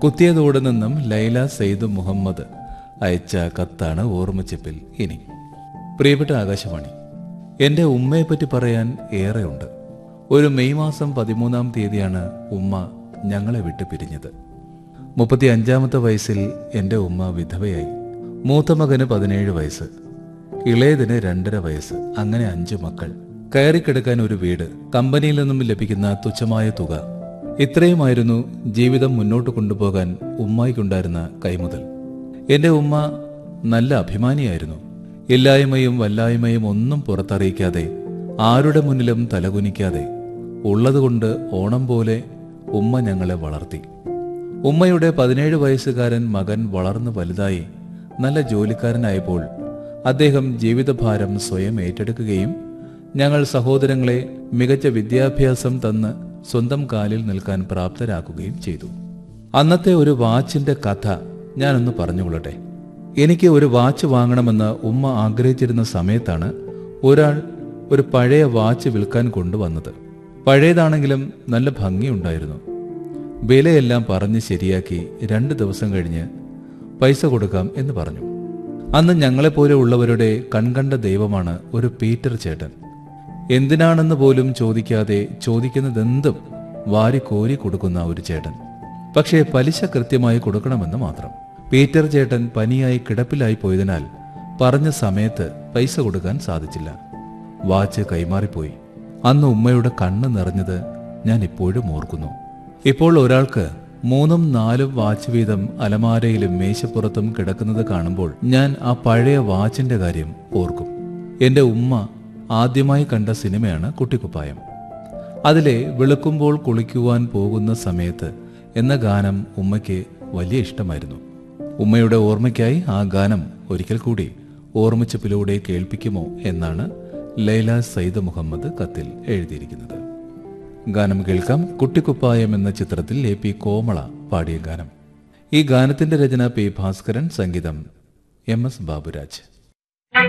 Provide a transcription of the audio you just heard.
കുത്തിയതോട് നിന്നും ലൈല സെയ്ദ് മുഹമ്മദ് അയച്ച കത്താണ് ഓർമ്മച്ചിപ്പിൽ ഇനി പ്രിയപ്പെട്ട ആകാശവാണി എൻ്റെ ഉമ്മയെപ്പറ്റി പറയാൻ ഏറെയുണ്ട് ഒരു മെയ് മാസം പതിമൂന്നാം തീയതിയാണ് ഉമ്മ ഞങ്ങളെ വിട്ട് പിരിഞ്ഞത് മുപ്പത്തി അഞ്ചാമത്തെ വയസ്സിൽ എൻ്റെ ഉമ്മ വിധവയായി മൂത്ത മകന് പതിനേഴ് വയസ്സ് ഇളയതിന് രണ്ടര വയസ്സ് അങ്ങനെ അഞ്ചു മക്കൾ കയറിക്കിടക്കാൻ ഒരു വീട് കമ്പനിയിൽ നിന്നും ലഭിക്കുന്ന തുച്ഛമായ തുക ഇത്രയുമായിരുന്നു ജീവിതം മുന്നോട്ട് കൊണ്ടുപോകാൻ ഉമ്മായിക്കുണ്ടായിരുന്ന കൈമുതൽ എൻ്റെ ഉമ്മ നല്ല അഭിമാനിയായിരുന്നു ഇല്ലായ്മയും വല്ലായ്മയും ഒന്നും പുറത്തറിയിക്കാതെ ആരുടെ മുന്നിലും തലകുനിക്കാതെ ഉള്ളതുകൊണ്ട് ഓണം പോലെ ഉമ്മ ഞങ്ങളെ വളർത്തി ഉമ്മയുടെ പതിനേഴ് വയസ്സുകാരൻ മകൻ വളർന്നു വലുതായി നല്ല ജോലിക്കാരനായപ്പോൾ അദ്ദേഹം ജീവിതഭാരം സ്വയം ഏറ്റെടുക്കുകയും ഞങ്ങൾ സഹോദരങ്ങളെ മികച്ച വിദ്യാഭ്യാസം തന്ന് സ്വന്തം കാലിൽ നിൽക്കാൻ പ്രാപ്തരാക്കുകയും ചെയ്തു അന്നത്തെ ഒരു വാച്ചിന്റെ കഥ ഞാനൊന്ന് പറഞ്ഞുകൊള്ളട്ടെ എനിക്ക് ഒരു വാച്ച് വാങ്ങണമെന്ന് ഉമ്മ ആഗ്രഹിച്ചിരുന്ന സമയത്താണ് ഒരാൾ ഒരു പഴയ വാച്ച് വിൽക്കാൻ കൊണ്ടുവന്നത് പഴയതാണെങ്കിലും നല്ല ഭംഗിയുണ്ടായിരുന്നു വിലയെല്ലാം പറഞ്ഞ് ശരിയാക്കി രണ്ട് ദിവസം കഴിഞ്ഞ് പൈസ കൊടുക്കാം എന്ന് പറഞ്ഞു അന്ന് ഞങ്ങളെപ്പോലെ ഉള്ളവരുടെ കൺകണ്ട ദൈവമാണ് ഒരു പീറ്റർ ചേട്ടൻ എന്തിനാണെന്ന് പോലും ചോദിക്കാതെ ചോദിക്കുന്നതെന്തും വാരി കോരി കൊടുക്കുന്ന ഒരു ചേട്ടൻ പക്ഷേ പലിശ കൃത്യമായി കൊടുക്കണമെന്ന് മാത്രം പീറ്റർ ചേട്ടൻ പനിയായി കിടപ്പിലായി പോയതിനാൽ പറഞ്ഞ സമയത്ത് പൈസ കൊടുക്കാൻ സാധിച്ചില്ല വാച്ച് കൈമാറിപ്പോയി അന്ന് ഉമ്മയുടെ കണ്ണ് നിറഞ്ഞത് ഞാൻ ഇപ്പോഴും ഓർക്കുന്നു ഇപ്പോൾ ഒരാൾക്ക് മൂന്നും നാലും വാച്ച് വീതം അലമാരയിലും മേശപ്പുറത്തും കിടക്കുന്നത് കാണുമ്പോൾ ഞാൻ ആ പഴയ വാച്ചിന്റെ കാര്യം ഓർക്കും എന്റെ ഉമ്മ ആദ്യമായി കണ്ട സിനിമയാണ് കുട്ടിക്കുപ്പായം അതിലെ വെളുക്കുമ്പോൾ കുളിക്കുവാൻ പോകുന്ന സമയത്ത് എന്ന ഗാനം ഉമ്മയ്ക്ക് വലിയ ഇഷ്ടമായിരുന്നു ഉമ്മയുടെ ഓർമ്മയ്ക്കായി ആ ഗാനം ഒരിക്കൽ കൂടി ഓർമ്മിച്ചപ്പിലൂടെ കേൾപ്പിക്കുമോ എന്നാണ് ലൈല സയ്യിദ് മുഹമ്മദ് കത്തിൽ എഴുതിയിരിക്കുന്നത് ഗാനം കേൾക്കാം കുട്ടിക്കുപ്പായം എന്ന ചിത്രത്തിൽ എ പി കോമള പാടിയ ഗാനം ഈ ഗാനത്തിന്റെ രചന പി ഭാസ്കരൻ സംഗീതം എം എസ് ബാബുരാജ്